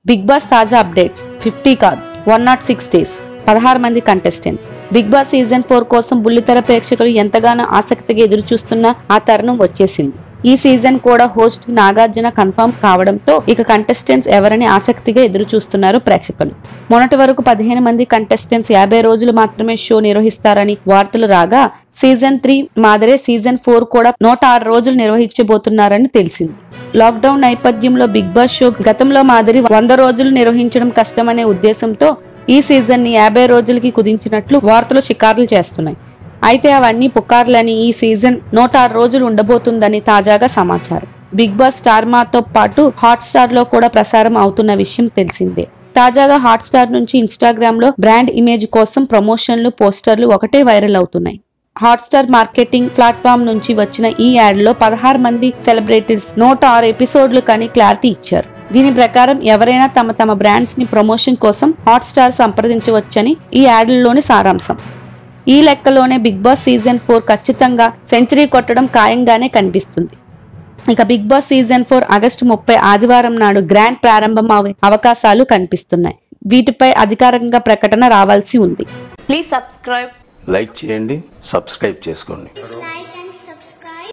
big Boss తాజా updates fifty కాదు one not six days పదహారు మంది contestants Bigg Boss season four కోసం బుల్లితెర ప్రేక్షకులు ఎంతగానో ఆసక్తిగా ఎదురు చూస్తున్న ఆ తరుణం వచ్చేసింది ఈ సీజన్ కూడా హోస్ట్ నాగార్జున కన్ఫర్మ్ కావడంతో ఇక కంటెస్టెంట్స్ ఎవరని ఆసక్తిగా ఎదురు చూస్తున్నారు ప్రేక్షకులు మొన్నటి వరకు పదిహేను మంది కంటెస్టెంట్స్ యాభై రోజులు మాత్రమే షో నిర్వహిస్తారని వార్తలు రాగా సీజన్ త్రీ మాదిరే సీజన్ ఫోర్ కూడా నూట ఆరు రోజులు నిర్వహించబోతున్నారని తెలిసింది లాక్డౌన్ నేపథ్యంలో బిగ్ బాస్ షో గతంలో మాదిరి వంద రోజులు నిర్వహించడం కష్టమనే ఉద్దేశంతో ఈ సీజన్ ని యాభై రోజులకి కుదించినట్లు వార్తలు షికార్లు చేస్తున్నాయి అయితే అవన్నీ పుకార్లని ఈ సీజన్ నూట ఆరు రోజులు ఉండబోతుందని తాజాగా సమాచారం బిగ్ బాస్ స్టార్ మాతో పాటు హాట్ స్టార్ లో కూడా ప్రసారం అవుతున్న విషయం తెలిసిందే తాజాగా హాట్ స్టార్ నుంచి ఇన్స్టాగ్రామ్ లో బ్రాండ్ ఇమేజ్ కోసం ప్రమోషన్లు పోస్టర్లు ఒకటే వైరల్ అవుతున్నాయి హాట్స్టార్ మార్కెటింగ్ ప్లాట్ఫామ్ నుంచి వచ్చిన ఈ యాడ్ లో పదహారు మంది సెలబ్రిటీస్ నూట ఆరు ఎపిసోడ్లు కానీ క్లారిటీ ఇచ్చారు దీని ప్రకారం ఎవరైనా తమ తమ బ్రాండ్స్ ని ప్రమోషన్ కోసం హాట్స్టార్ సంప్రదించవచ్చని ఈ యాడ్లలోని సారాంశం ఈ లెక్కలోనే బిగ్ బాస్ సీజన్ ఫోర్ ఖచ్చితంగా సెంచరీ కొట్టడం ఖాయంగానే కనిపిస్తుంది ఇక Bigg Boss season four August ముప్పై ఆదివారం నాడు గ్రాండ్ ప్రారంభం అవ- అవకాశాలు కనిపిస్తున్నాయి వీటిపై అధికారికంగా ప్రకటన రావాల్సి ఉంది Please subscribe లైక్ చేయండి సబ్స్క్రైబ్ చేసుకోండి like